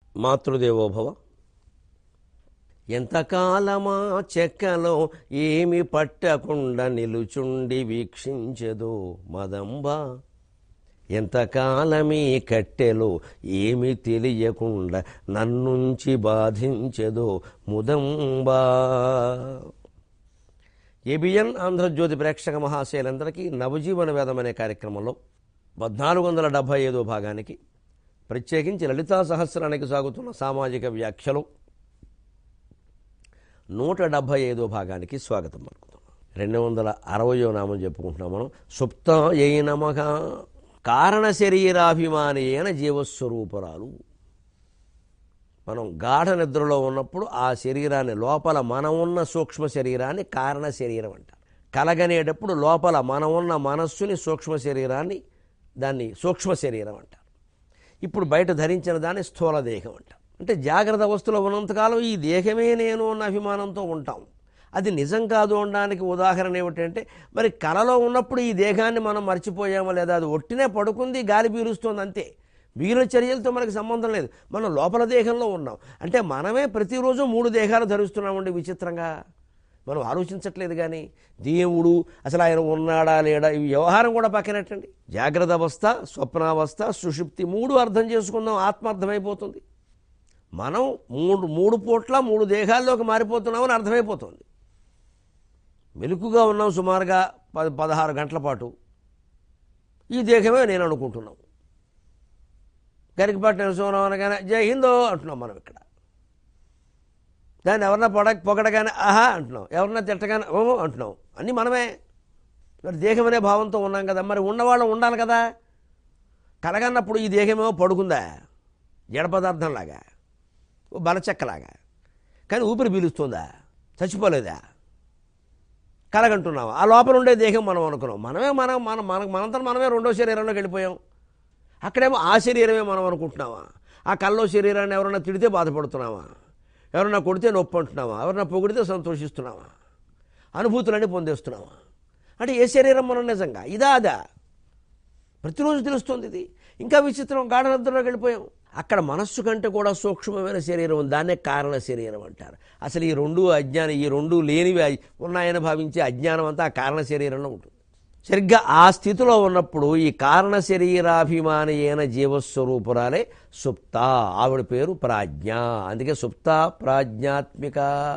మాతృదేవోభవ ఎంతకాలమా చెక్కలో ఏమి పట్టకుండా నిలుచుండి వీక్షించదో మదంబా ఎంతకాలమీ కట్టెలో ఏమి తెలియకుండా నన్నుంచి బాధించదో ముదంబా ఏబిఎన్ ఆంధ్రజ్యోతి ప్రేక్షక మహాశయులందరికీ నవజీవన వేదం అనే కార్యక్రమంలో పద్నాలుగు వందల డెబ్భై ఐదో భాగానికి ప్రత్యేకించి లలితా సహస్రానికి సాగుతున్న సామాజిక వ్యాఖ్యలు నూట డెబ్భై ఐదో భాగానికి స్వాగతం పలుకుతున్నాం రెండు వందల అరవయో నామం చెప్పుకుంటున్నాం మనం సుప్త ఏ నమక కారణ శరీరాభిమాని అయిన జీవస్వరూపురాలు మనం గాఢ నిద్రలో ఉన్నప్పుడు ఆ శరీరాన్ని లోపల మనం ఉన్న సూక్ష్మ శరీరాన్ని కారణ శరీరం అంటారు కలగనేటప్పుడు లోపల మనం ఉన్న మనస్సుని సూక్ష్మ శరీరాన్ని దాన్ని సూక్ష్మ శరీరం అంటారు ఇప్పుడు బయట ధరించిన దాన్ని స్థూల దేహం అంటారు అంటే జాగ్రత్త అవస్థలో ఉన్నంతకాలం ఈ దేహమే నేను అన్న అభిమానంతో ఉంటాం అది నిజం కాదు అనడానికి ఉదాహరణ ఏమిటంటే మరి కలలో ఉన్నప్పుడు ఈ దేహాన్ని మనం మర్చిపోయామో లేదా అది ఒట్టినే పడుకుంది గాలి పీలుస్తుంది అంతే మిగిలిన చర్యలతో మనకి సంబంధం లేదు మనం లోపల దేహంలో ఉన్నాం అంటే మనమే ప్రతిరోజు మూడు దేహాలు ధరిస్తున్నామండి విచిత్రంగా మనం ఆలోచించట్లేదు కానీ దేవుడు అసలు ఆయన ఉన్నాడా లేడా ఈ వ్యవహారం కూడా పక్కనట్టండి జాగ్రత్త అవస్థ స్వప్నావస్థ సుషుప్తి మూడు అర్థం చేసుకుందాం ఆత్మ అర్థమైపోతుంది మనం మూడు మూడు పూట్ల మూడు దేహాల్లోకి మారిపోతున్నామని అర్థమైపోతుంది మెలుకుగా ఉన్నాం సుమారుగా పది పదహారు గంటల పాటు ఈ దేహమే నేను అనుకుంటున్నాం గరికపాటి నరసింహరావు అనగానే జై హిందో అంటున్నాం మనం ఇక్కడ దాన్ని ఎవరన్నా పొడ పొగడగానే ఆహా అంటున్నాం ఎవరన్నా తిట్టగానే ఓ అంటున్నాం అన్నీ మనమే మరి దేహం అనే భావంతో ఉన్నాం కదా మరి ఉన్నవాళ్ళం ఉండాలి కదా కలగన్నప్పుడు ఈ దేహమేమో పడుకుందా జడ పదార్థంలాగా ఓ బలచెక్కలాగా కానీ ఊపిరి పీలుస్తుందా చచ్చిపోలేదా కలగంటున్నాం ఆ లోపల ఉండే దేహం మనం అనుకున్నాం మనమే మనం మన మన మనంతా మనమే రెండో శరీరంలోకి వెళ్ళిపోయాం అక్కడేమో ఆ శరీరమే మనం అనుకుంటున్నామా ఆ కల్లో శరీరాన్ని ఎవరన్నా తిడితే బాధపడుతున్నామా ఎవరన్నా కొడితే నొప్పి అంటున్నావా ఎవరన్నా పొగిడితే సంతోషిస్తున్నావా అనుభూతులన్నీ పొందేస్తున్నావా అంటే ఏ శరీరం మనం నిజంగా ఇదా అదా ప్రతిరోజు తెలుస్తుంది ఇది ఇంకా విచిత్రం గాఢ నిద్రలోకి వెళ్ళిపోయాం అక్కడ మనస్సు కంటే కూడా సూక్ష్మమైన శరీరం ఉంది. దాన్నే కారణ శరీరం అంటారు అసలు ఈ రెండు అజ్ఞానం ఈ రెండు లేనివి అయి- ఉన్నాయని భావించే అజ్ఞానం అంతా ఆ కారణ శరీరంలో ఉంటుంది సరిగ్గా ఆ స్థితిలో ఉన్నప్పుడు ఈ కారణ శరీరాభిమాని అయిన జీవస్వరూపురాలే సుప్త ఆవిడ పేరు ప్రాజ్ఞ అందుకే సుప్త ప్రాజ్ఞాత్మిక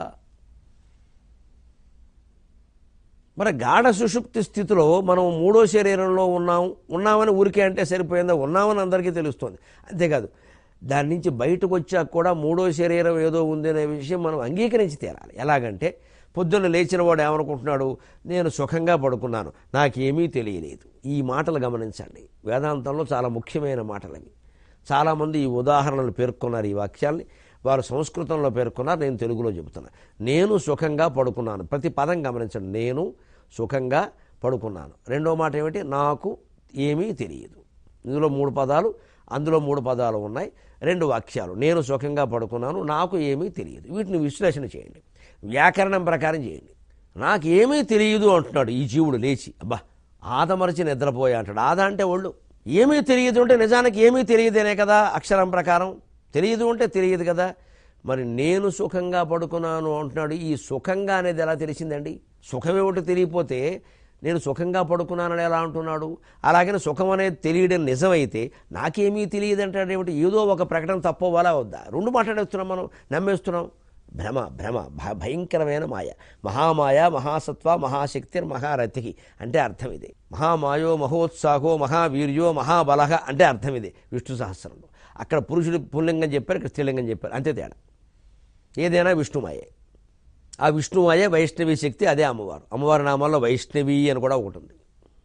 మరి గాఢ సుషుప్తి స్థితిలో మనం మూడో శరీరంలో ఉన్నాం ఉన్నామని ఊరికే అంటే సరిపోయిందా ఉన్నామని అందరికీ తెలుస్తుంది అంతేకాదు దాని నుంచి బయటకు వచ్చాక కూడా మూడో శరీరం ఏదో ఉంది అనే విషయం మనం అంగీకరించి తీరాలి ఎలాగంటే పొద్దున్న లేచిన వాడు ఏమనుకుంటున్నాడు నేను సుఖంగా పడుకున్నాను నాకేమీ తెలియలేదు ఈ మాటలు గమనించండి వేదాంతంలో చాలా ముఖ్యమైన మాటలు అవి చాలామంది ఈ ఉదాహరణలు పేర్కొన్నారు ఈ వాక్యాల్ని వారు సంస్కృతంలో పేర్కొన్నారు నేను తెలుగులో చెబుతున్నా నేను సుఖంగా పడుకున్నాను ప్రతి పదం గమనించండి నేను సుఖంగా పడుకున్నాను రెండో మాట ఏమిటి నాకు ఏమీ తెలియదు ఇందులో మూడు పదాలు అందులో మూడు పదాలు ఉన్నాయి రెండు వాక్యాలు నేను సుఖంగా పడుకున్నాను నాకు ఏమీ తెలియదు వీటిని విశ్లేషణ చేయండి వ్యాకరణం ప్రకారం చేయండి నాకు ఏమీ తెలియదు అంటున్నాడు ఈ జీవుడు లేచి అబ్బా ఆదమరచి నిద్రపోయా అంటాడు ఆద అంటే ఒళ్ళు ఏమీ తెలియదు అంటే నిజానికి ఏమీ తెలియదేనే కదా అక్షరం ప్రకారం తెలియదు అంటే తెలియదు కదా మరి నేను సుఖంగా పడుకున్నాను అంటున్నాడు ఈ సుఖంగా అనేది ఎలా తెలిసిందండి సుఖమేమిటో తెలియపోతే నేను సుఖంగా పడుకున్నానని ఎలా అంటున్నాడు అలాగని సుఖం అనేది తెలియడం నిజమైతే నాకేమీ తెలియదు అంటాడేమిటి ఏదో ఒక ప్రకటన తప్పవాలా వద్దా రెండు మాట్లాడేస్తున్నాం మనం నమ్మేస్తున్నాం భ్రమ భ్రమ భ- భయంకరమైన మాయ మహామాయ మహాసత్వ మహాశక్తి మహారథి అంటే అర్థం ఇదే మహామాయో మహోత్సాహో మహావీర్యో మహాబలహ అంటే అర్థం ఇదే విష్ణు సహస్రంలో అక్కడ పురుషుడు పుల్లింగం చెప్పారు ఇక్కడ స్త్రీలింగం చెప్పారు అంతే తేడా ఏదైనా విష్ణుమాయే ఆ విష్ణుమాయే వైష్ణవి శక్తి అదే అమ్మవారు అమ్మవారి నామాల్లో వైష్ణవి అని కూడా ఒకటి ఉంది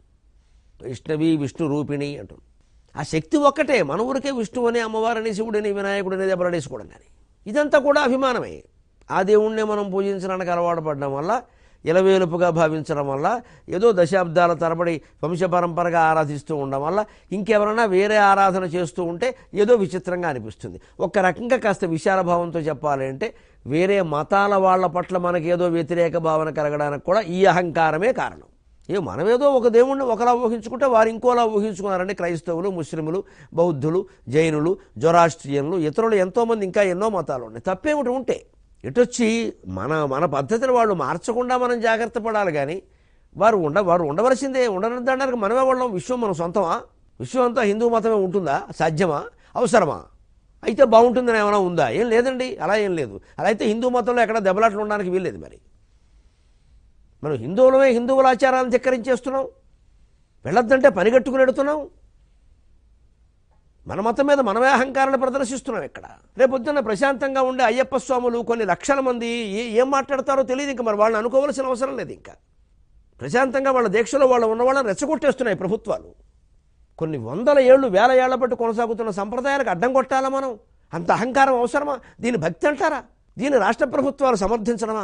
వైష్ణవి విష్ణు రూపిణి అంటుంది ఆ శక్తి ఒక్కటే మన ఊరికే విష్ణు అని అమ్మవారిని శివుడిని వినాయకుడిని దెబ్బలాడేసుకోవడం కానీ ఇదంతా కూడా అభిమానమే ఆ దేవుణ్ణి మనం పూజించడానికి అలవాటు పడడం వల్ల ఇలవేలుపుగా భావించడం వల్ల ఏదో దశాబ్దాల తరబడి వంశపరంపరగా ఆరాధిస్తూ ఉండడం వల్ల ఇంకెవరైనా వేరే ఆరాధన చేస్తూ ఉంటే ఏదో విచిత్రంగా అనిపిస్తుంది ఒక రకంగా కాస్త విశాల భావంతో చెప్పాలి అంటే వేరే మతాల వాళ్ళ పట్ల మనకేదో వ్యతిరేక భావన కలగడానికి కూడా ఈ అహంకారమే కారణం ఏ మనమేదో ఒక దేవుణ్ణి ఒకలా ఊహించుకుంటే వారు ఇంకోలా ఊహించుకున్నారండి క్రైస్తవులు ముస్లిములు బౌద్ధులు జైనులు జొరాస్ట్రియన్లు ఇతరులు ఎంతోమంది ఇంకా ఎన్నో మతాలు ఉన్నాయి తప్పేమిటి ఉంటే ఇటొచ్చి మన మన పద్ధతిని వాళ్ళు మార్చకుండా మనం జాగ్రత్త పడాలి కానీ వారు ఉండ వారు ఉండవలసిందే ఉండడానికి మనమే వాళ్ళం విశ్వం మన సొంతమా విశ్వం అంతా హిందూ మతమే ఉంటుందా సాధ్యమా అవసరమా అయితే బాగుంటుందని ఏమైనా ఉందా ఏం లేదండి అలా ఏం లేదు అలా అయితే హిందూ మతంలో ఎక్కడ దెబ్బలాట్లు ఉండడానికి వీల్లేదు మరి మనం హిందువులమే హిందువుల ఆచారాలను ధిక్కరించేస్తున్నాం వెళ్ళొద్దంటే పనిగట్టుకుని ఎడుతున్నాం మన మతం మీద మనమే అహంకారాన్ని ప్రదర్శిస్తున్నాం ఇక్కడ రేపొద్దున్న ప్రశాంతంగా ఉండే అయ్యప్ప స్వాములు కొన్ని లక్షల మంది ఏ ఏం మాట్లాడతారో తెలియదు ఇంకా మరి వాళ్ళని అనుకోవాల్సిన అవసరం లేదు ఇంకా ప్రశాంతంగా వాళ్ళ దీక్షలో వాళ్ళు ఉన్న వాళ్ళని రెచ్చగొట్టేస్తున్నాయి ప్రభుత్వాలు కొన్ని వందల ఏళ్ళు వేల ఏళ్ల బట్టి కొనసాగుతున్న సంప్రదాయాలకు అడ్డం కొట్టాలా మనం అంత అహంకారం అవసరమా దీని భక్తి అంటారా దీన్ని రాష్ట్ర ప్రభుత్వాలు సమర్థించడమా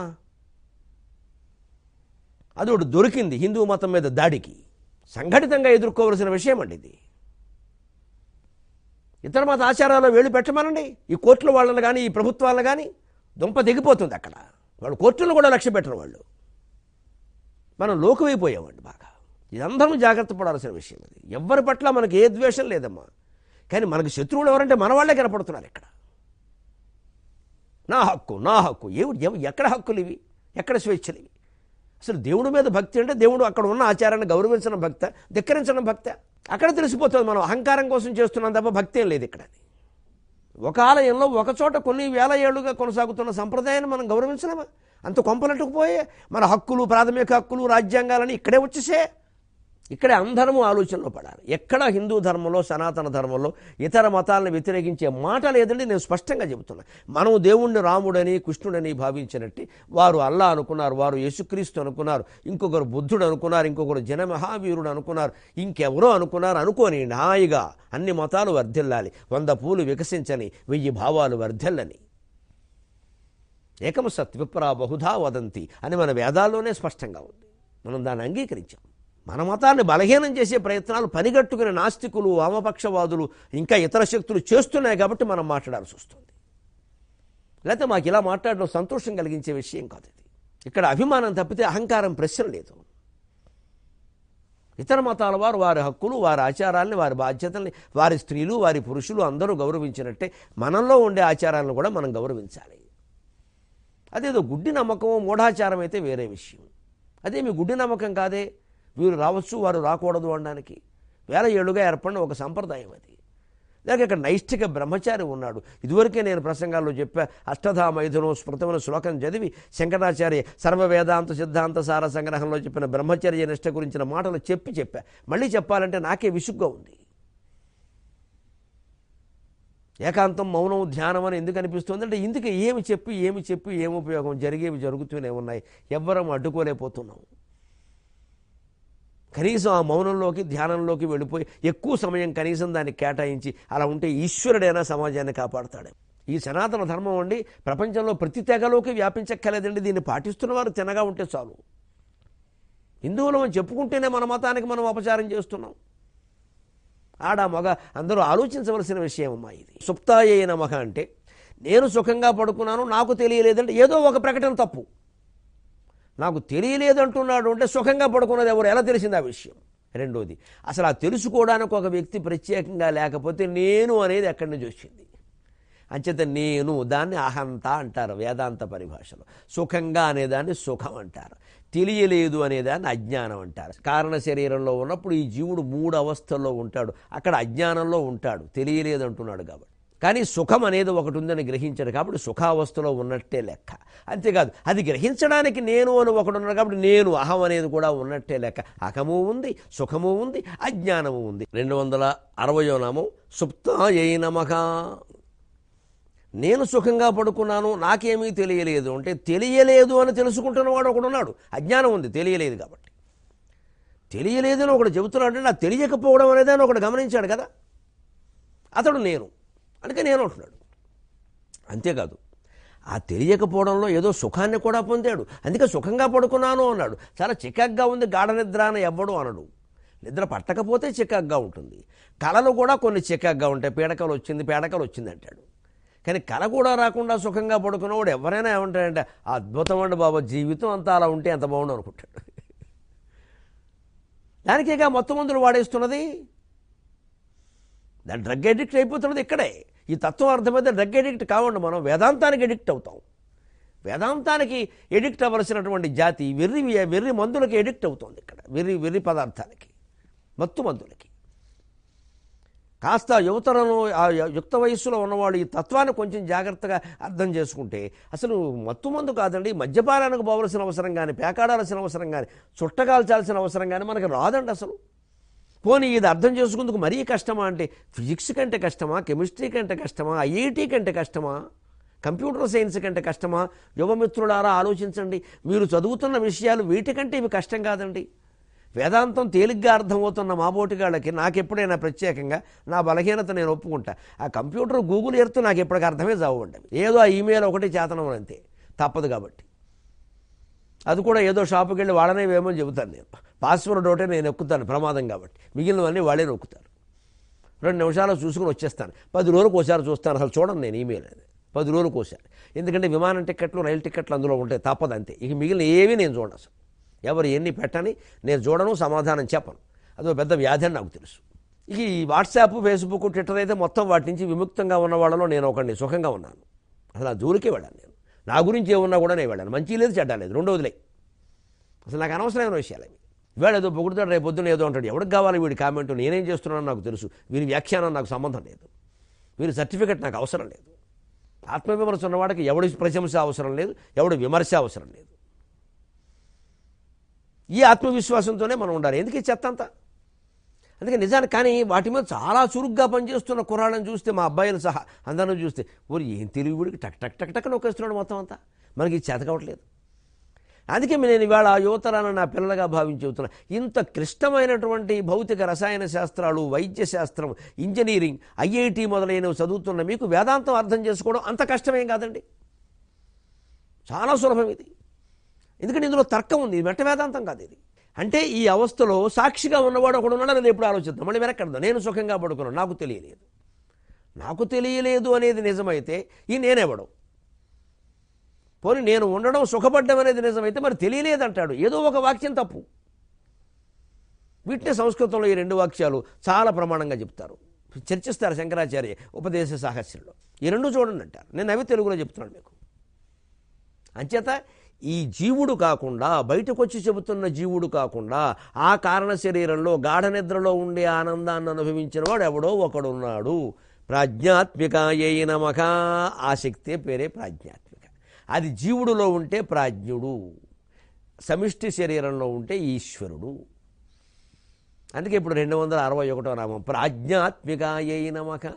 అది ఒకటి దొరికింది హిందూ మతం మీద దాడికి సంఘటితంగా ఎదుర్కోవలసిన విషయం అండి ఇది ఇతర మత ఆచారాల్లో వేళ్ళు పెట్టమనండి ఈ కోర్టుల వాళ్ళని కానీ ఈ ప్రభుత్వాలను కానీ దుంప దిగిపోతుంది అక్కడ వాళ్ళు కోర్టులను కూడా లక్ష్య పెట్టరు వాళ్ళు మనం లోకువైపోయామండి బాగా ఇదందరం జాగ్రత్త పడాల్సిన విషయం అది ఎవరి పట్ల మనకి ఏ ద్వేషం లేదమ్మా కానీ మనకి శత్రువులు ఎవరంటే మన వాళ్ళే కనపడుతున్నారు ఇక్కడ నా హక్కు నా హక్కు ఏమిటి ఎవ- ఎక్కడ హక్కులు ఇవి ఎక్కడ స్వేచ్ఛలు ఇవి అసలు దేవుడి మీద భక్తి అంటే దేవుడు అక్కడ ఉన్న ఆచారాన్ని గౌరవించడం భక్త ధిక్కరించడం భక్త అక్కడ తెలిసిపోతుంది మనం అహంకారం కోసం చేస్తున్నాం తప్ప భక్తి ఏం లేదు ఇక్కడ ఒక ఆలయంలో ఒక చోట కొన్ని వేల ఏళ్లుగా కొనసాగుతున్న సంప్రదాయాన్ని మనం గౌరవించలేమా అంత కొంపలట్టుకు పోయే మన హక్కులు ప్రాథమిక హక్కులు రాజ్యాంగాలని ఇక్కడే వచ్చేసే ఇక్కడే అందరము ఆలోచనలో పడాలి ఎక్కడ హిందూ ధర్మంలో సనాతన ధర్మంలో ఇతర మతాలను వ్యతిరేకించే మాట లేదండి నేను స్పష్టంగా చెబుతున్నా మనం దేవుణ్ణి రాముడని కృష్ణుడని భావించినట్టు వారు అల్లా అనుకున్నారు వారు యేసుక్రీస్తు అనుకున్నారు ఇంకొకరు బుద్ధుడు అనుకున్నారు ఇంకొకరు జన మహావీరుడు అనుకున్నారు ఇంకెవరో అనుకున్నారు అనుకోని హాయిగా అన్ని మతాలు వర్ధిల్లాలి వంద పూలు వికసించని వెయ్యి భావాలు వర్ధిల్లని ఏకమ సత్ విప్రా బహుధా వదంతి అని మన వేదాల్లోనే స్పష్టంగా ఉంది మనం దాన్ని అంగీకరించాం మన మతాన్ని బలహీనం చేసే ప్రయత్నాలు పనిగట్టుకునే నాస్తికులు వామపక్షవాదులు ఇంకా ఇతర శక్తులు చేస్తున్నాయి కాబట్టి మనం మాట్లాడాల్సి వస్తుంది లేకపోతే మాకు ఇలా మాట్లాడడం సంతోషం కలిగించే విషయం కాదు ఇది ఇక్కడ అభిమానం తప్పితే అహంకారం ప్రశ్న లేదు ఇతర మతాల వారు వారి హక్కులు వారి ఆచారాలని వారి బాధ్యతల్ని వారి స్త్రీలు వారి పురుషులు అందరూ గౌరవించినట్టే మనలో ఉండే ఆచారాలను కూడా మనం గౌరవించాలి అదేదో గుడ్డి నమ్మకం మూఢాచారం అయితే వేరే విషయం అదే మీ గుడ్డి నమ్మకం కాదే వీరు రావచ్చు వారు రాకూడదు అనడానికి వేల ఏళ్ళుగా ఏర్పడిన ఒక సంప్రదాయం అది లేక ఇక్కడ నైష్ఠిక బ్రహ్మచారి ఉన్నాడు ఇదివరకే నేను ప్రసంగాల్లో చెప్పా అష్టధా మైథునం స్మృతమైన శ్లోకం చదివి శంకరాచార్య సర్వ వేదాంత సిద్ధాంత సార సంగ్రహంలో చెప్పిన బ్రహ్మచర్య నిష్ట గురించిన మాటలు చెప్పి చెప్పా మళ్ళీ చెప్పాలంటే నాకే విసుగ్గా ఉంది ఏకాంతం మౌనం ధ్యానం అని ఎందుకు అనిపిస్తుంది అంటే ఇందుకు ఏమి చెప్పి ఏమి చెప్పి ఏమి ఉపయోగం జరిగేవి జరుగుతూనే ఉన్నాయి ఎవ్వరం అడ్డుకోలేకపోతున్నాం కనీసం ఆ మౌనంలోకి ధ్యానంలోకి వెళ్ళిపోయి ఎక్కువ సమయం కనీసం దాన్ని కేటాయించి అలా ఉంటే ఈశ్వరుడైనా సమాజాన్ని కాపాడుతాడు ఈ సనాతన ధర్మం అండి ప్రపంచంలో ప్రతి తెగలోకి వ్యాపించక్కర్లేదండి దీన్ని పాటిస్తున్న వారు తినగా ఉంటే చాలు హిందువులు అని చెప్పుకుంటేనే మన మతానికి మనం అపచారం చేస్తున్నాం ఆడ మగ అందరూ ఆలోచించవలసిన విషయం అమ్మా ఇది సుప్తాయే నమః అంటే నేను సుఖంగా పడుకున్నాను నాకు తెలియలేదంటే ఏదో ఒక ప్రకటన తప్పు నాకు తెలియలేదు అంటున్నాడు అంటే సుఖంగా పడుకున్నది ఎవరు ఎలా తెలిసింది ఆ విషయం రెండోది అసలు ఆ తెలుసుకోవడానికి ఒక వ్యక్తి ప్రత్యేకంగా లేకపోతే నేను అనేది ఎక్కడి నుంచి వచ్చింది అంచేత నేను దాన్ని అహంత అంటారు వేదాంత పరిభాషలో సుఖంగా అనేదాన్ని సుఖం అంటారు తెలియలేదు అనేదాన్ని అజ్ఞానం అంటారు కారణ శరీరంలో ఉన్నప్పుడు ఈ జీవుడు మూడు అవస్థల్లో ఉంటాడు అక్కడ అజ్ఞానంలో ఉంటాడు తెలియలేదు అంటున్నాడు కాబట్టి కానీ సుఖం అనేది ఒకటి ఉందని గ్రహించాడు కాబట్టి సుఖావస్థలో ఉన్నట్టే లెక్క అంతేకాదు అది గ్రహించడానికి నేను అని ఒకడు ఉన్నాడు కాబట్టి నేను అహం అనేది కూడా ఉన్నట్టే లెక్క అహము ఉంది సుఖము ఉంది అజ్ఞానము ఉంది రెండు వందల అరవయో నామం సుప్తాయై నమః నేను సుఖంగా పడుకున్నాను నాకేమీ తెలియలేదు అంటే తెలియలేదు అని తెలుసుకుంటున్నవాడు ఒకడు ఉన్నాడు అజ్ఞానం ఉంది తెలియలేదు కాబట్టి తెలియలేదు అని ఒకడు చెబుతున్నాడు నాకు తెలియకపోవడం అనేది అని ఒకడు గమనించాడు కదా అతడు నేను అందుకే నేను అంటున్నాడు అంతేకాదు ఆ తెలియకపోవడంలో ఏదో సుఖాన్ని కూడా పొందాడు అందుకే సుఖంగా పడుకున్నాను అన్నాడు చాలా చికాగ్గా ఉంది గాఢ నిద్ర అని ఎవ్వడు అనడు నిద్ర పట్టకపోతే చికాగ్గా ఉంటుంది కళలు కూడా కొన్ని చికాగ్గా ఉంటాయి పీడకలు వచ్చింది పీడకలు వచ్చింది అంటాడు కానీ కళ కూడా రాకుండా సుఖంగా పడుకున్నవాడు ఎవరైనా ఏమంటాడంటే అద్భుతం అండి బాబా జీవితం అంతా అలా ఉంటే ఎంత బాగుండు అనుకుంటాడు దానికేగా మొత్తం మందులు వాడేస్తున్నది దాని డ్రగ్ ఎడిక్ట్ అయిపోతున్నది ఇక్కడే ఈ తత్వం అర్థమైతే డ్రగ్ ఎడిక్ట్ కావండి మనం వేదాంతానికి ఎడిక్ట్ అవుతాం వేదాంతానికి ఎడిక్ట్ అవ్వలసినటువంటి జాతి వెర్రి వెర్రి మందులకి ఎడిక్ట్ అవుతుంది ఇక్కడ వెర్రి వెర్రి పదార్థాలకి మత్తు మందులకి కాస్త యువతరంలో ఆ యుక్త వయస్సులో ఉన్నవాళ్ళు ఈ తత్వాన్ని కొంచెం జాగ్రత్తగా అర్థం చేసుకుంటే అసలు మత్తు మందు కాదండి మద్యపానానికి పోవలసిన అవసరం కానీ పేకాడాల్సిన అవసరం కానీ చుట్టగాల్చాల్సిన అవసరం కానీ మనకి రాదండి అసలు పోనీ ఇది అర్థం చేసుకుందుకు మరీ కష్టమా అంటే ఫిజిక్స్ కంటే కష్టమా కెమిస్ట్రీ కంటే కష్టమా ఐఐటి కంటే కష్టమా కంప్యూటర్ సైన్స్ కంటే కష్టమా యువమిత్రులారా ఆలోచించండి మీరు చదువుతున్న విషయాలు వీటికంటే ఇవి కష్టం కాదండి వేదాంతం తేలిగ్గా అర్థమవుతున్న మాబోటిగాళ్ళకి నాకెప్పుడైనా ప్రత్యేకంగా నా బలహీనత నేను ఒప్పుకుంటా ఆ కంప్యూటర్ గూగుల్ ఎర్త్ నాకు ఎప్పటికి అర్థమే చావండి ఏదో ఆ ఈమెయిల్ ఒకటి చేతనం అంతే తప్పదు కాబట్టి అది కూడా ఏదో షాపుకి వెళ్ళి వాడనేవేమో చెబుతాను నేను పాస్వర్డ్ ఒకటే నేను ఎక్కుతాను ప్రమాదం కాబట్టి మిగిలినవన్నీ వాళ్ళే నొక్కుతారు రెండు నిమిషాలు చూసుకుని వచ్చేస్తాను పది రోజులకు ఒకసారి చూస్తాను అసలు చూడను నేను ఈమెయిల్ అనేది పది రోజులకు ఒకసారి ఎందుకంటే విమానం టికెట్లు రైలు టికెట్లు అందులో ఉంటాయి తప్పదు అంతే ఇక మిగిలిన ఏవి నేను చూడను అసలు ఎవరు ఎన్ని పెట్టని నేను చూడను సమాధానం చెప్పను అదో పెద్ద వ్యాధి అని నాకు తెలుసు ఇక ఈ వాట్సాప్ ఫేస్బుక్ ట్విట్టర్ అయితే మొత్తం వాటి నుంచి విముక్తంగా ఉన్న వాళ్ళలో నేను ఒకడిని సుఖంగా ఉన్నాను అసలు ఆ జోలికే వెళ్ళాను నేను నా గురించి ఏమున్నా కూడా నేను వెళ్ళాను మంచి లేదు చెడ్డ లేదు రెండోదిలే అసలు నాకు అనవసరమైన విషయాలు అవి వీడు ఏదో పొగుడుతాడు రేపు పొద్దున్న ఏదో అంటాడు ఎవరికి కావాలి వీడి కామెంట్ నేనేం చేస్తున్నానో నాకు తెలుసు వీరి వ్యాఖ్యానం నాకు సంబంధం లేదు వీరి సర్టిఫికెట్ నాకు అవసరం లేదు ఆత్మవిమర్శ ఉన్నవాడికి ఎవడి ప్రశంస అవసరం లేదు ఎవడి విమర్శ అవసరం లేదు ఈ ఆత్మవిశ్వాసంతోనే మనం ఉండాలి ఎందుకు ఈ చెత్త అంతా అందుకే నిజానికి కానీ వాటి మీద చాలా చురుగ్గా పనిచేస్తున్న కుర్రాళ్ళని చూస్తే మా అబ్బాయిలు సహా అందరిని చూస్తే ఊరు ఏం తెలుగు వీడికి టక్ టక్ టక్ టక్ నొక్కేస్తున్నాడు మొత్తం అంతా మనకి ఇది చేత కావట్లేదు అందుకే నేను ఇవాళ ఆ యువతరాన్ని నా పిల్లలుగా భావించి చెబుతున్నా ఇంత క్లిష్టమైనటువంటి భౌతిక రసాయన శాస్త్రాలు వైద్య శాస్త్రం ఇంజనీరింగ్ ఐఐటి మొదలైనవి చదువుతున్న మీకు వేదాంతం అర్థం చేసుకోవడం అంత కష్టమేం కాదండి చాలా సులభం ఇది ఎందుకంటే ఇందులో తర్కం ఉంది ఇది మెట్ట వేదాంతం కాదు ఇది అంటే ఈ అవస్థలో సాక్షిగా ఉన్నవాడు ఒకడు ఉన్నాడు అనేది ఎప్పుడు ఆలోచిద్దాం మళ్ళీ వెనక్కడదాం నేను సుఖంగా పడుకున్నాను నాకు తెలియలేదు నాకు తెలియలేదు అనేది నిజమైతే ఈ నేనెవడం పోనీ నేను ఉండడం సుఖపడ్డం అనేది నిజమైతే మరి తెలియలేదంటాడు ఏదో ఒక వాక్యం తప్పు వీటినే సంస్కృతంలో ఈ రెండు వాక్యాలు చాలా ప్రమాణంగా చెప్తారు చర్చిస్తారు శంకరాచార్య ఉపదేశ సాహస్యంలో ఈ రెండు చూడండి అంటారు నేను అవి తెలుగులో చెప్తున్నాను మీకు అంచేత ఈ జీవుడు కాకుండా బయటకు వచ్చి చెబుతున్న జీవుడు కాకుండా ఆ కారణ శరీరంలో గాఢ నిద్రలో ఉండే ఆనందాన్ని అనుభవించిన వాడు ఎవడో ఒకడున్నాడు ప్రాజ్ఞాత్మికాయ నమక ఆ శక్తే పేరే ప్రాజ్ఞాత్మిక అది జీవుడులో ఉంటే ప్రాజ్ఞుడు సమిష్టి శరీరంలో ఉంటే ఈశ్వరుడు అందుకే ఇప్పుడు రెండు వందల అరవై ఒకటో నామం ప్రాజ్ఞాత్మికాయ నమక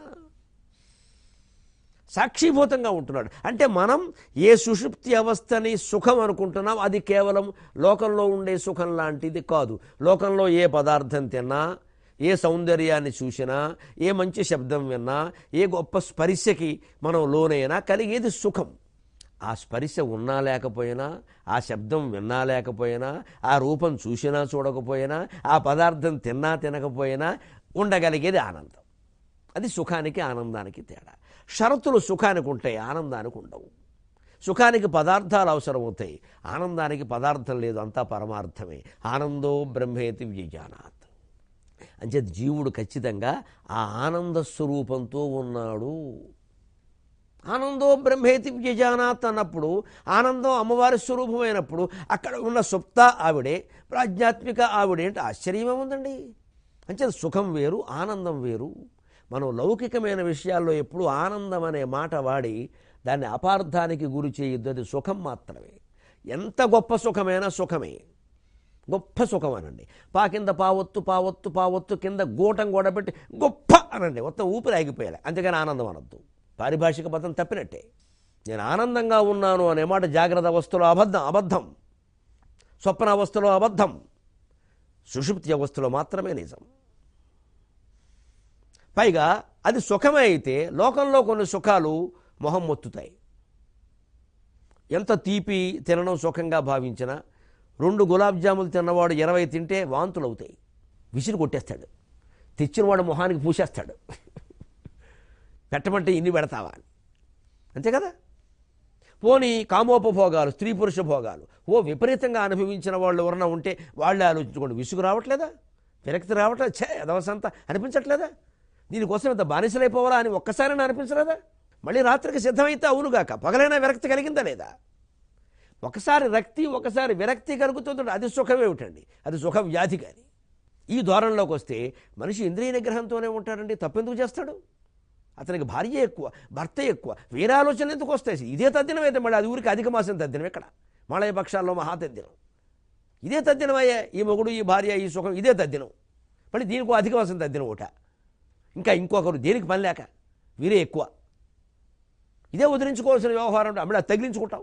సాక్షిభూతంగా ఉంటున్నాడు అంటే మనం ఏ సుషుప్తి అవస్థని సుఖం అనుకుంటున్నాం అది కేవలం లోకంలో ఉండే సుఖం లాంటిది కాదు లోకంలో ఏ పదార్థం తిన్నా ఏ సౌందర్యాన్ని చూసినా ఏ మంచి శబ్దం విన్నా ఏ గొప్ప స్పర్శకి మనం లోనైనా కలిగేది సుఖం ఆ స్పర్శ ఉన్నా లేకపోయినా ఆ శబ్దం విన్నా లేకపోయినా ఆ రూపం చూసినా చూడకపోయినా ఆ పదార్థం తిన్నా తినకపోయినా ఉండగలిగేది ఆనందం అది సుఖానికి ఆనందానికి తేడా షరతులు సుఖానికి ఉంటాయి ఆనందానికి ఉండవు సుఖానికి పదార్థాలు అవసరమవుతాయి ఆనందానికి పదార్థం లేదు అంతా పరమార్థమే ఆనందో బ్రహ్మేతి వ్యజానాత్ అంచేత జీవుడు ఖచ్చితంగా ఆ ఆనంద స్వరూపంతో ఉన్నాడు ఆనందో బ్రహ్మేతి వ్యజానాత్ అన్నప్పుడు ఆనందం అమ్మవారి స్వరూపమైనప్పుడు అక్కడ ఉన్న సుప్త ఆవిడే ప్రాజ్ఞాత్మిక ఆవిడే అంటే ఆశ్చర్యమే ఉందండి అంచేత సుఖం వేరు ఆనందం వేరు మనం లౌకికమైన విషయాల్లో ఎప్పుడు ఆనందం అనే మాట వాడి దాన్ని అపార్థానికి గురి చేయొద్దు అది సుఖం మాత్రమే ఎంత గొప్ప సుఖమైనా సుఖమే గొప్ప సుఖం అనండి పా కింద పావొత్తు పావొత్తు పావొత్తు కింద గూటం గోడబెట్టి గొప్ప అనండి మొత్తం ఊపిరి ఆగిపోయాలి అంతేగాని ఆనందం అనొద్దు పారిభాషిక పదం తప్పినట్టే నేను ఆనందంగా ఉన్నాను అనే మాట జాగ్రత్త అవస్థలో అబద్ధం అబద్ధం స్వప్న అవస్థలో అబద్ధం సుషుప్తి అవస్థలో మాత్రమే నిజం పైగా అది సుఖమే అయితే లోకంలో కొన్ని సుఖాలు మొహం మొత్తుతాయి ఎంత తీపి తినడం సుఖంగా భావించినా రెండు గులాబ్ జాములు తిన్నవాడు ఇరవై తింటే వాంతులు అవుతాయి విసిరి కొట్టేస్తాడు తెచ్చినవాడు మొహానికి పూసేస్తాడు పెట్టమంటే ఇన్ని పెడతావా అని అంతే కదా పోనీ కామోపభోగాలు స్త్రీ పురుష భోగాలు ఓ విపరీతంగా అనుభవించిన వాళ్ళు ఎవరన్నా ఉంటే వాళ్ళే ఆలోచించుకోండి విసుగు రావట్లేదా విరక్తి రావట్లేదు ఛే ఎదవసంత అనిపించట్లేదా దీనికోసం ఇంత బానిసలైపోవాలా అని ఒక్కసారైనా అనిపించలేదా మళ్ళీ రాత్రికి సిద్ధమైతే అవునుగాక పగలైనా విరక్తి కలిగిందా లేదా ఒకసారి రక్తి ఒకసారి విరక్తి కలుగుతుంది అది సుఖం ఏమిటండి అది సుఖ వ్యాధి కానీ ఈ ధోరణిలోకి వస్తే మనిషి ఇంద్రియ నిగ్రహంతోనే ఉంటాడండి తప్పెందుకు చేస్తాడు అతనికి భార్య ఎక్కువ భర్త ఎక్కువ వేరే ఆలోచనలు ఎందుకు వస్తాయి ఇదే తద్దినం అయితే మళ్ళీ అది ఊరికి అధిక మాసం తద్దినం ఎక్కడ మళయ పక్షాల్లో మహా తద్దినం ఇదే తద్దినమయ్యే ఈ మొగుడు ఈ భార్య ఈ సుఖం ఇదే తద్దినం మళ్ళీ దీనికి అధిక మాసం తద్దినం ఒకట ఇంకా ఇంకొకరు దేనికి పని లేక వీరే ఎక్కువ ఇదే వదిలించుకోవాల్సిన వ్యవహారం అంటే అప్పుడు అది తగిలించుకుంటాం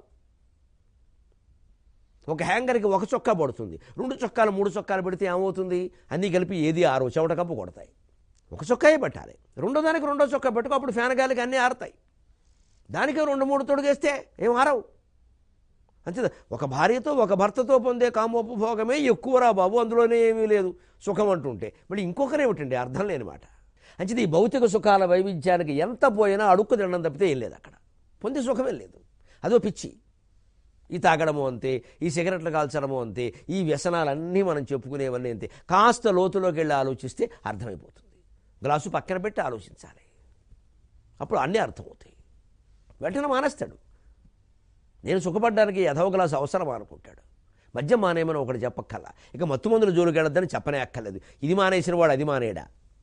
ఒక హ్యాంగర్కి ఒక చొక్కా పడుతుంది రెండు చొక్కాలు మూడు చొక్కాలు పెడితే ఏమవుతుంది అన్నీ కలిపి ఏది ఆరు చెవట కప్పు కొడతాయి ఒక చొక్కాయే పెట్టాలి రెండో దానికి రెండో చొక్కా పెట్టుకో అప్పుడు ఫ్యాన్ గాలికి అన్నీ ఆరుతాయి దానికి రెండు మూడు తొడిగేస్తే ఏం ఆరవు అంతే ఒక భార్యతో ఒక భర్తతో పొందే కామోపభోగమే ఎక్కువరా బాబు అందులోనే ఏమీ లేదు సుఖం అంటుంటే మళ్ళీ ఇంకొకరేమిటండి అర్థం లేని మాట అంచేది ఈ భౌతిక సుఖాల వైవిధ్యానికి ఎంత పోయినా అడుక్కు తినడం తప్పితే ఏం లేదు అక్కడ పొందే సుఖమే లేదు అదో పిచ్చి ఈ తాగడము అంతే ఈ సిగరెట్లు కాల్చడము అంతే ఈ వ్యసనాలన్నీ మనం చెప్పుకునేవన్నీ అంతే కాస్త లోతులోకి వెళ్ళి ఆలోచిస్తే అర్థమైపోతుంది గ్లాసు పక్కన పెట్టి ఆలోచించాలి అప్పుడు అన్నీ అర్థమవుతాయి వెంటనే మానేస్తాడు నేను సుఖపడ్డానికి యథవ గ్లాసు అవసరం అనుకుంటాడు మద్యం మానేయమని ఒకటి చెప్పక్కల్లా ఇక మత్తు మందులు జోలికెళ్ళద్దని చెప్పనే అక్కర్లేదు ఇది మానేసిన వాడు అది మానేయడా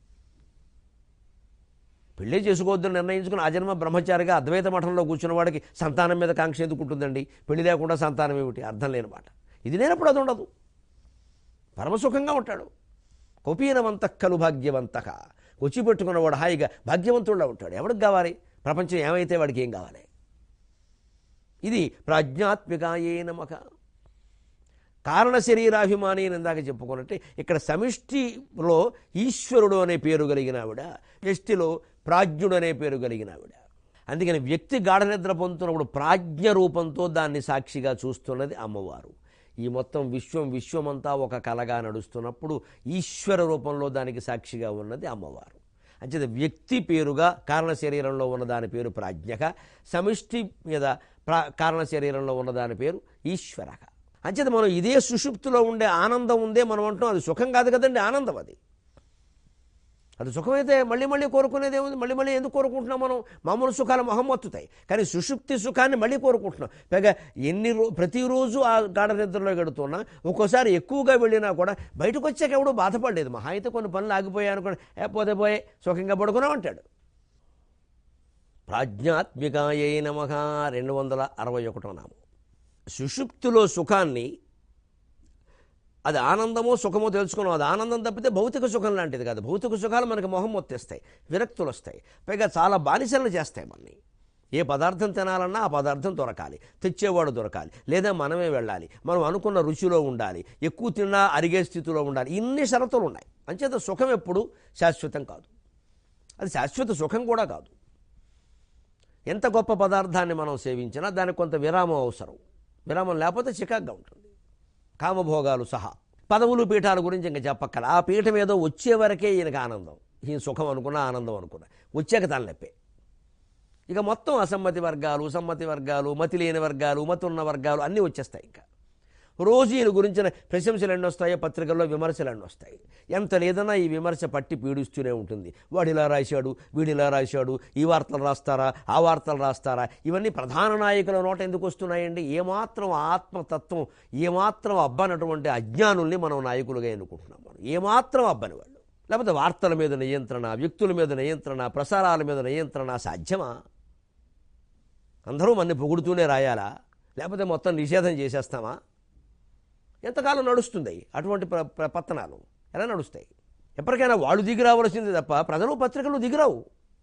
పెళ్ళే చేసుకోవద్దని నిర్ణయించుకుని ఆ జన్మ బ్రహ్మచారిగా అద్వైత మఠంలో కూర్చున్న వాడికి సంతానం మీద కాంక్ష ఎందుకు ఉంటుందండి పెళ్లి లేకుండా సంతానం ఏమిటి అర్థం లేని మాట ఇది లేనప్పుడు అది ఉండదు పరమసుఖంగా ఉంటాడు కొపీనవంత కలు భాగ్యవంతక వచ్చి పెట్టుకున్నవాడు హాయిగా భాగ్యవంతుడులా ఉంటాడు ఎవడికి కావాలి ప్రపంచం ఏమైతే వాడికి ఏం కావాలి ఇది ప్రాజ్ఞాత్మికాయే నమక కారణ శరీరాభిమాని అని ఇందాక చెప్పుకున్నట్టే ఇక్కడ సమిష్టిలో ఈశ్వరుడు అనే పేరు కలిగిన ఆవిడ వ్యష్టిలో ప్రాజ్ఞుడు అనే పేరు కలిగిన ఆవిడ అందుకని వ్యక్తి గాఢ నిద్ర పొందుతున్నప్పుడు ప్రాజ్ఞ రూపంతో దాన్ని సాక్షిగా చూస్తున్నది అమ్మవారు ఈ మొత్తం విశ్వం విశ్వమంతా ఒక కలగా నడుస్తున్నప్పుడు ఈశ్వర రూపంలో దానికి సాక్షిగా ఉన్నది అమ్మవారు అంచేత వ్యక్తి పేరుగా కారణ శరీరంలో ఉన్న దాని పేరు ప్రాజ్ఞక సమిష్టి మీద ప్రా కారణ శరీరంలో ఉన్న దాని పేరు ఈశ్వరక అంచేత మనం ఇదే సుషుప్తిలో ఉండే ఆనందం ఉందే మనం అంటున్నాం అది సుఖం కాదు కదండి ఆనందం అది అది సుఖమైతే మళ్ళీ మళ్ళీ కోరుకునేది ఏముంది మళ్ళీ మళ్ళీ ఎందుకు కోరుకుంటున్నాం మనం మామూలు సుఖాలు మొహం మొత్తుతాయి కానీ సుషుప్తి సుఖాన్ని మళ్ళీ కోరుకుంటున్నాం పైగా ఎన్ని రో ప్రతిరోజు ఆ గాఢ నిద్రలో గడుతున్నా ఒక్కోసారి ఎక్కువగా వెళ్ళినా కూడా బయటకు వచ్చాక ఎవడో బాధపడలేదు మహా అయితే కొన్ని పనులు ఆగిపోయాయి అనుకోండి ఏ పోతే పోయే సుఖంగా పడుకున్నాం అంటాడు ప్రాజ్ఞాత్మికాయే నమః రెండు వందల అరవై ఒకటో నామం సుషుప్తిలో సుఖాన్ని అది ఆనందమో సుఖమో తెలుసుకున్నాం అది ఆనందం తప్పితే భౌతిక సుఖం లాంటిది కాదు భౌతిక సుఖాలు మనకి మొహం మొత్తేస్తాయి విరక్తులు వస్తాయి పైగా చాలా బానిసలను చేస్తాయి మనని ఏ పదార్థం తినాలన్నా ఆ పదార్థం దొరకాలి తెచ్చేవాడు దొరకాలి లేదా మనమే వెళ్ళాలి మనం అనుకున్న రుచిలో ఉండాలి ఎక్కువ తిన్నా అరిగే స్థితిలో ఉండాలి ఇన్ని షరతులు ఉన్నాయి అంచేత సుఖం ఎప్పుడు శాశ్వతం కాదు అది శాశ్వత సుఖం కూడా కాదు ఎంత గొప్ప పదార్థాన్ని మనం సేవించినా దానికి కొంత విరామం అవసరం విరామం లేకపోతే చికాగ్గా ఉంటుంది కామభోగాలు సహా పదవులు పీఠాల గురించి ఇంకా చెప్పక్కల ఆ పీఠం ఏదో వచ్చే వరకే ఈయనకి ఆనందం ఈయన సుఖం అనుకున్నా ఆనందం అనుకున్నా వచ్చాక తలనొప్పే ఇక మొత్తం అసమ్మతి వర్గాలు సమ్మతి వర్గాలు మతి లేని వర్గాలు మతి ఉన్న వర్గాలు అన్నీ వచ్చేస్తాయి ఇంకా రోజు ఈయన గురించిన ప్రశంసలు ఎన్ని వస్తాయో పత్రికల్లో విమర్శలు ఎన్ని వస్తాయి ఎంత లేదన్నా ఈ విమర్శ పట్టి పీడిస్తూనే ఉంటుంది వాడు ఇలా రాశాడు వీడు ఇలా రాశాడు ఈ వార్తలు రాస్తారా ఆ వార్తలు రాస్తారా ఇవన్నీ ప్రధాన నాయకుల నోట ఎందుకు వస్తున్నాయండి ఏమాత్రం ఆత్మతత్వం ఏమాత్రం అబ్బనటువంటి అజ్ఞానుల్ని మనం నాయకులుగా ఎన్నుకుంటున్నాం మనం ఏమాత్రం అబ్బని వాళ్ళు లేకపోతే వార్తల మీద నియంత్రణ వ్యక్తుల మీద నియంత్రణ ప్రసారాల మీద నియంత్రణ సాధ్యమా అందరూ మన్ని పొగుడుతూనే రాయాలా లేకపోతే మొత్తం నిషేధం చేసేస్తామా ఎంతకాలం నడుస్తుంది అటువంటి ప్ర ప్ర- పత్తనాలు ఎలా నడుస్తాయి ఎప్పటికైనా వాళ్ళు దిగి రావాల్సింది తప్ప ప్రజలు పత్రికలు దిగిరావు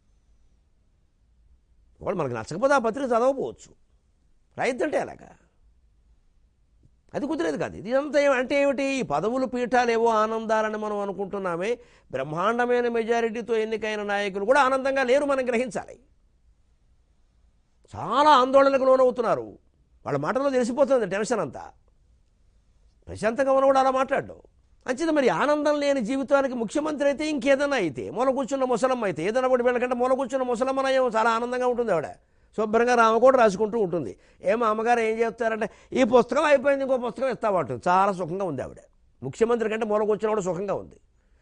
వాళ్ళు మనకు నచ్చకపోతే ఆ పత్రిక చదవకపోవచ్చు రాయిద్దంటే అలాగా అది కుదిరేది కాదు ఇది అంతా ఏం- అంటే ఏమిటి ఈ పదవులు పీఠాలు ఏవో ఆనందాలని మనం అనుకుంటున్నామే బ్రహ్మాండమైన మెజారిటీతో ఎన్నికైన నాయకులు కూడా ఆనందంగా లేరు మనం గ్రహించాలి చాలా ఆందోళనకు లోనవుతున్నారు వాళ్ళ మాటల్లో తెలిసిపోతుంది టెన్షన్ అంతా ప్రశాంతంగా ఉన్నవాడు అలా మాట్లాడు అంచేది మరి ఆనందం లేని జీవితానికి ముఖ్యమంత్రి అయితే ఇంకేదైనా అయితే మూల కూర్చున్న ముసలమ్మ అయితే ఏదైనా కూడా వీళ్ళకంటే మూల కూర్చున్న ముసలమ్మ నయం చాలా ఆనందంగా ఉంటుంది ఆవిడ శుభ్రంగా రామ కూడా రాసుకుంటూ ఉంటుంది ఏమో అమ్మగారు ఏం చేస్తారంటే ఈ పుస్తకం అయిపోయింది ఇంకో పుస్తకం ఇస్తామంటుంది చాలా సుఖంగా ఉంది ఆవిడ ముఖ్యమంత్రి కంటే మూల కూర్చున్నవాడు సుఖంగా ఉంది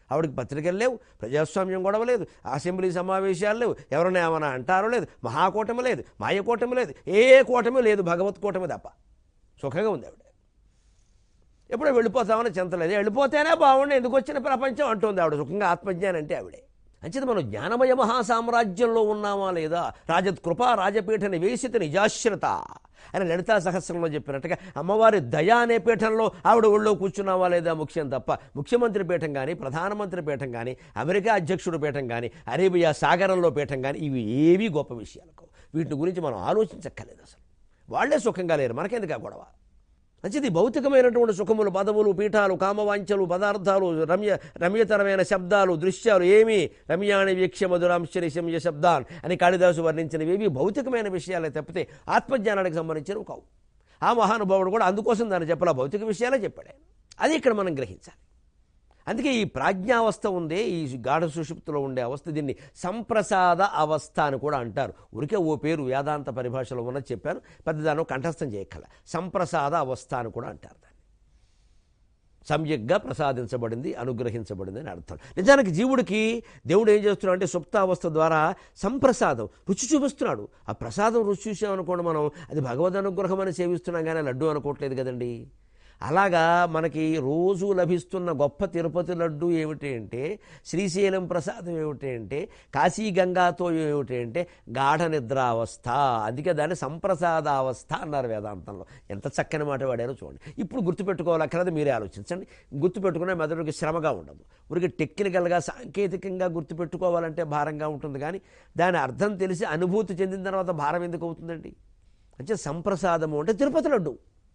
ఆవిడకి పత్రికలు లేవు ప్రజాస్వామ్యం గొడవ లేదు అసెంబ్లీ సమావేశాలు లేవు ఎవరైనా ఏమైనా అంటారో లేదు మహాకూటమి లేదు మాయకూటమి లేదు ఏ కూటమి లేదు భగవత్ కూటమి తప్ప సుఖంగా ఉంది ఆవిడ ఎప్పుడో వెళ్ళిపోతామని చింతలేదు వెళ్ళిపోతేనే బాగుండి ఎందుకు వచ్చిన ప్రపంచం అంటుంది ఆవిడ సుఖంగా ఆత్మజ్ఞానం అంటే ఆవిడే అంచేత మనం జ్ఞానమయ మహాసామ్రాజ్యంలో ఉన్నామా లేదా రాజత్ కృపా రాజపీఠ నివేశిత నిజాశ్రత అని లలితా సహస్రంలో చెప్పినట్టుగా అమ్మవారి దయా అనే పీఠంలో ఆవిడ ఒళ్ళో కూర్చున్నావా లేదా ముఖ్యం తప్ప ముఖ్యమంత్రి పీఠం కానీ ప్రధానమంత్రి పీఠం కానీ అమెరికా అధ్యక్షుడు పీఠం కానీ అరేబియా సాగరంలో పీఠం కానీ ఇవి ఏవీ గొప్ప విషయాలు కావు వీటి గురించి మనం ఆలోచించక్కర్లేదు అసలు వాళ్లే సుఖంగా లేరు మనకెందుకు ఆ గొడవ మంచిది భౌతికమైనటువంటి సుఖములు పదవులు పీఠాలు కామవాంఛలు పదార్థాలు రమ్య రమ్యతరమైన శబ్దాలు దృశ్యాలు ఏమీ రమ్యాణి వీక్ష్య మధురాంశరి శమ్య శబ్దాన్ అని కాళిదాసు వర్ణించినవి ఏవి భౌతికమైన విషయాలే తప్పితే ఆత్మజ్ఞానానికి సంబంధించినవి కావు ఆ మహానుభావుడు కూడా అందుకోసం దాన్ని చెప్పాల భౌతిక విషయాలే చెప్పాడు ఆయన అది ఇక్కడ మనం గ్రహించాలి అందుకే ఈ ప్రాజ్ఞావస్థ ఉందే ఈ గాఢ సుషుప్తిలో ఉండే అవస్థ దీన్ని సంప్రసాద అవస్థ అని కూడా అంటారు ఉరికే ఓ పేరు వేదాంత పరిభాషలో ఉన్నది చెప్పాను పెద్దదాను కంఠస్థం చేయక్కల సంప్రసాద అవస్థ అని కూడా అంటారు దాన్ని సమ్యగ్గా ప్రసాదించబడింది అనుగ్రహించబడింది అని అర్థం నిజానికి జీవుడికి దేవుడు ఏం చేస్తున్నాడు అంటే సుప్తావస్థ ద్వారా సంప్రసాదం రుచి చూపిస్తున్నాడు ఆ ప్రసాదం రుచి చూసామనుకోండి మనం అది భగవద్ అనుగ్రహం అని సేవిస్తున్నాం కానీ లడ్డు అనుకోవట్లేదు కదండి అలాగా మనకి రోజు లభిస్తున్న గొప్ప తిరుపతి లడ్డు ఏమిటి అంటే శ్రీశైలం ప్రసాదం ఏమిటి అంటే కాశీ గంగాతో ఏమిటి అంటే గాఢ నిద్రావస్థ అందుకే దాన్ని సంప్రసాదావస్థ అన్నారు వేదాంతంలో ఎంత చక్కని మాట వాడారో చూడండి ఇప్పుడు గుర్తుపెట్టుకోవాలక్కర్లేదు మీరే ఆలోచించండి గుర్తుపెట్టుకునే మెదడుకి శ్రమగా ఉండదు ఊరికి టెక్నికల్గా సాంకేతికంగా గుర్తుపెట్టుకోవాలంటే భారంగా ఉంటుంది కానీ దాని అర్థం తెలిసి అనుభూతి చెందిన తర్వాత భారం ఎందుకు అవుతుందండి అంటే సంప్రసాదము అంటే తిరుపతి లడ్డు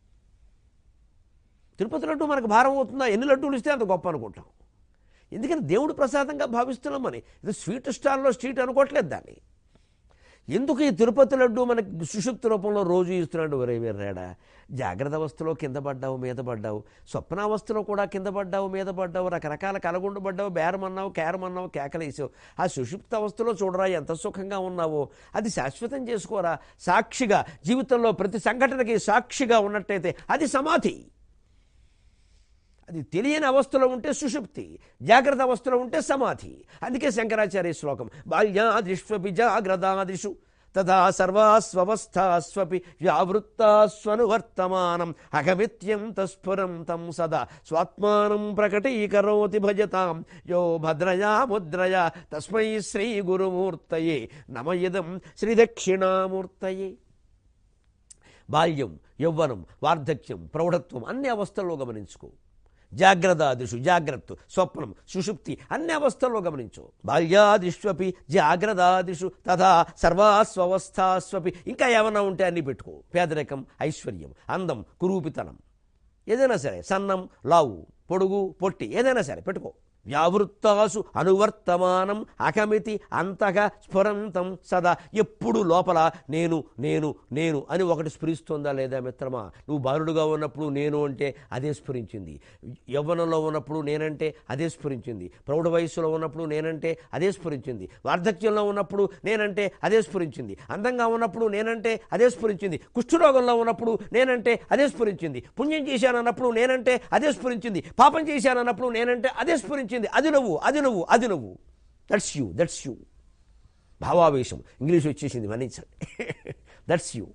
తిరుపతి లడ్డు మనకు భారం అవుతుందా ఎన్ని లడ్డూలు ఇస్తే అంత గొప్ప అనుకుంటాం ఎందుకని దేవుడు ప్రసాదంగా భావిస్తున్నామని ఇది స్వీట్ స్టాల్లో స్ట్రీట్ అనుకోవట్లేదు దాన్ని ఎందుకు ఈ తిరుపతి లడ్డు మనకి సుషుప్తి రూపంలో రోజు ఇస్తున్నాడు ఒరే వీర్రాడా జాగ్రత్త అవస్థలో కింద పడ్డావు మీద పడ్డావు స్వప్నావస్థలో కూడా కింద పడ్డావు మీద పడ్డావు రకరకాల కలగుండు పడ్డావు బేరమన్నావు కేరమన్నావు కేకలేసావు ఆ సుషుప్త అవస్థలో చూడరా ఎంత సుఖంగా ఉన్నావో అది శాశ్వతం చేసుకోరా సాక్షిగా జీవితంలో ప్రతి సంఘటనకి సాక్షిగా ఉన్నట్టయితే అది సమాధి అది తెలియని అవస్థలో ఉంటే సుషుప్తి జాగ్రత్త అవస్థలో ఉంటే సమాధి అందుకే శంకరాచార్య శ్లోకం బాల్యాదిష్వపి జాగ్రత్తాదిషు తదా సర్వాస్వస్థాస్వపి వ్యావృత్తాస్వనువర్తమానం అగమిత్యం తస్ఫురం తం సదా స్వాత్మానం ప్రకటీకరోతి భజతాం యో భద్రయా ముద్రయా తస్మై శ్రీ గురుమూర్తయే నమయదం శ్రీదక్షిణామూర్తయే బాల్యం యౌవనం వార్ధక్యం ప్రౌఢత్వం అన్ని అవస్థల్లో గమనించుకో జాగ్రత్తాదిషు జాగ్రత్త స్వప్నం సుషుప్తి అన్ని అవస్థల్లో గమనించు బాల్యాదిష్వపి జాగ్రత్తాదిషు తథా సర్వాస్వస్థాస్వపి ఇంకా ఏమన్నా ఉంటే అన్ని పెట్టుకో పేదరికం ఐశ్వర్యం అందం కురూపితనం ఏదైనా సరే సన్నం లావు పొడుగు పొట్టి ఏదైనా సరే పెట్టుకో వ్యావృత్తాసు అనువర్తమానం అకమితి అంతగా స్ఫురంతం సదా ఎప్పుడు లోపల నేను నేను నేను అని ఒకటి స్ఫురిస్తుందా లేదా మిత్రమా నువ్వు బాలుడుగా ఉన్నప్పుడు నేను అంటే అదే స్ఫురించింది యవ్వనంలో ఉన్నప్పుడు నేనంటే అదే స్ఫురించింది ప్రౌఢ వయస్సులో ఉన్నప్పుడు నేనంటే అదే స్ఫురించింది వార్ధక్యంలో ఉన్నప్పుడు నేనంటే అదే స్ఫురించింది అందంగా ఉన్నప్పుడు నేనంటే అదే స్ఫురించింది కుష్ఠరోగంలో ఉన్నప్పుడు నేనంటే అదే స్ఫురించింది పుణ్యం చేశానన్నప్పుడు నేనంటే అదే స్ఫురించింది పాపం చేశానన్నప్పుడు నేనంటే అదే స్ఫురించింది అది నువ్వు అది నువ్వు అది నువ్వు దట్స్ యూ దట్స్ యూ భావావేశం ఇంగ్లీష్ వచ్చేసింది మన్నించండి దట్స్ యూ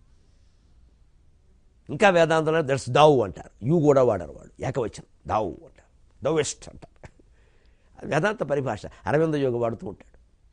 ఇంకా వేదాంతంలో దట్స్ దావు అంటారు యూ కూడా వాడారు వాడు ఏకవచనం దావు అంటారు దవెస్ట్ అంటారు వేదాంత పరిభాష అరవింద యోగ వాడుతూ ఉంటాడు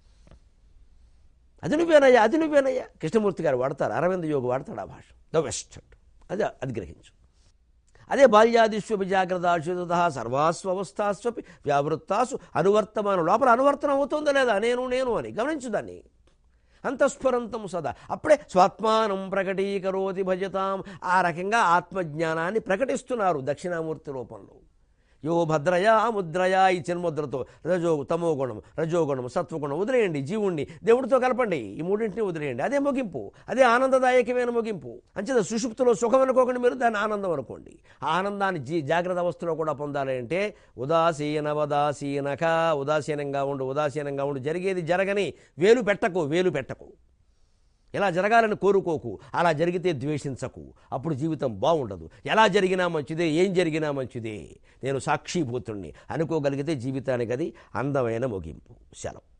అది నువ్వేనయ్యా అది నువ్వేనయ్యా కృష్ణమూర్తి గారు వాడతారు అరవింద యోగ వాడతాడు ఆ భాష ద వెస్ట్ అంట అది అది గ్రహించు అదే బాల్యాదిష్వపి జాగ్రత్త సర్వాస్వస్థాస్వపి వ్యావృత్తాసు అనువర్తమానం లోపల అనువర్తనం అవుతుందా లేదా నేను నేను అని గమనించు దాన్ని అంతఃస్ఫురంతం సదా అప్పుడే స్వాత్మానం ప్రకటీకరోతి భజతాం ఆ రకంగా ఆత్మజ్ఞానాన్ని ప్రకటిస్తున్నారు దక్షిణామూర్తి రూపంలో యో భద్రయా ముద్రయా ఈ చిన్ముద్రతో రజో తమో గుణం రజోగుణం సత్వగుణం వదిలేయండి జీవుణ్ణి దేవుడితో కలపండి ఈ మూడింటిని వదిలేయండి అదే ముగింపు అదే ఆనందదాయకమైన ముగింపు అంచేత సుషుప్తిలో సుఖం అనుకోకండి మీరు దాన్ని ఆనందం అనుకోండి ఆ ఆనందాన్ని జీ జాగ్రత్త అవస్థలో కూడా పొందాలి అంటే ఉదాసీన ఉదాసీనక ఉదాసీనంగా ఉండు ఉదాసీనంగా ఉండు జరిగేది జరగని వేలు పెట్టకు వేలు పెట్టకు ఇలా జరగాలని కోరుకోకు అలా జరిగితే ద్వేషించకు అప్పుడు జీవితం బాగుండదు ఎలా జరిగినా మంచిదే ఏం జరిగినా మంచిదే నేను సాక్షిభూతుణ్ణి అనుకోగలిగితే జీవితానికి అది అందమైన ముగింపు సెలవు